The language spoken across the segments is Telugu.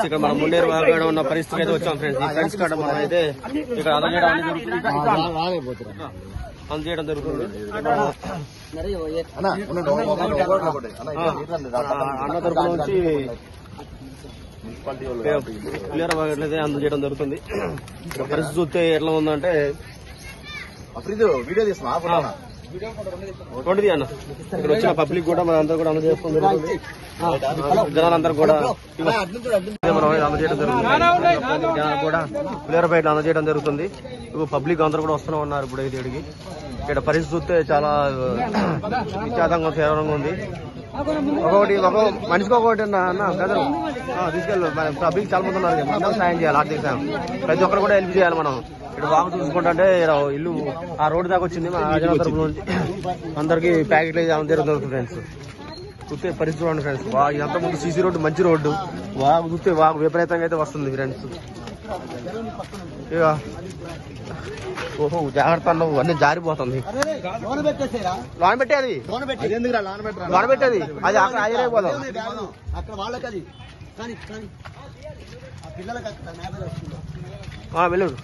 ఇక్కడ మనం ముండేరు వాగాడ ఉన్న పరిస్థితి అయితే వచ్చాం ఫ్రెండ్స్ ఈ ఫ్రెండ్స్ కాడ మనం అయితే ఇక్కడ అందజేయడం అనేది జరుగుతుంది అందజేయడం జరుగుతుంది ఆ, అన్న తరపున నుంచి క్లియర్ అయితే అందజేయడం జరుగుతుంది ఇక్కడ పరిస్థితి చూస్తే ఎట్లా ఉందంటే వీడియో తీస్తున్నా ఒకటిది అన్న ఇక్కడ వచ్చిన పబ్లిక్ కూడా మన అందరూ కూడా అందజేసుకోవడం జరుగుతుంది ఆ, జనాలందరూ కూడా ఇదే మనం అందజేయడం జరుగుతుంది జనాలు కూడా క్లియర్ బయట అందజేయడం జరుగుతుంది ఇప్పుడు పబ్లిక్ అందరూ కూడా వస్తూనే ఉన్నారు ఇప్పుడు అయితే ఇక్కడికి ఇక్కడ పరిస్థితి చూస్తే చాలా విచాదంగా తీవ్రంగా ఉంది ఒకటి ఒక మనిషికి ఒకటి అన్న అన్న బ్రదర్ తీసుకెళ్ళు మన పబ్లిక్ చాలా మంది ఉన్నారు కదా, అందరూ సాయం చేయాలి ఆర్థిక సాయం ప్రతి ఒక్కరు కూడా హెల్ప్ చేయాలి మనం ఇక్కడ బాగా చూసుకుంటే ఈడ ఇల్లు ఆ రోడ్డు దాకా వచ్చింది మా ఆజన తరపు నుంచి అందరికి ప్యాకెట్లు వేయడం జరుగుతుంది ఫ్రెండ్స్ చూస్తే పరిస్థితి చూడండి ఫ్రెండ్స్ బాగా ఇదంతా ముందు సీసీ రోడ్డు మంచి రోడ్డు బాగా చూస్తే బాగా విపరీతంగా అయితే వస్తుంది ఫ్రెండ్స్ ఇక ఓహో జాగ్రత్త అన్నావు అన్నీ జారిపోతుంది లోన్ పెట్టేది లోన్ పెట్టేది అది అక్కడ అయ్యరైపోదాం అక్కడ వాళ్ళకి అది కానీ కానీ ఆ పిల్లలకి అక్కడ వెళ్ళదు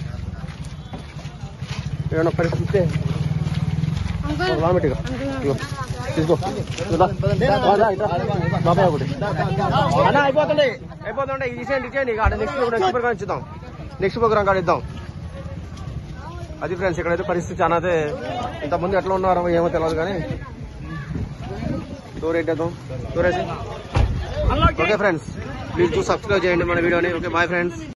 ఏమన్నా పరిస్థితి లోన్ పెట్టిగా ఇగో, తీసుకో ఇదో దా. దా, దా, ఇట్రా. బాబాయ్ ఒకటి అన్న అయిపోతుండే అయిపోతుండే ఇది ఇచ్చేయండి ఇచ్చేయండి ఇక నెక్స్ట్ నెక్స్ట్ ప్రోగ్రామ్ ఇచ్చుదాం నెక్స్ట్ ప్రోగ్రామ్ కాడ ఇద్దాం అది ఫ్రెండ్స్ ఇక్కడైతే పరిస్థితి చాలా అయితే ఇంతమంది ఎట్లా ఉన్నారో ఏమో తెలియదు కానీ డోర్ ఏంటేద్దాం డోర్ అయితే ఓకే ఫ్రెండ్స్ ప్లీజ్ సబ్స్క్రైబ్ చేయండి మన వీడియోని ఓకే బాయ్ ఫ్రెండ్స్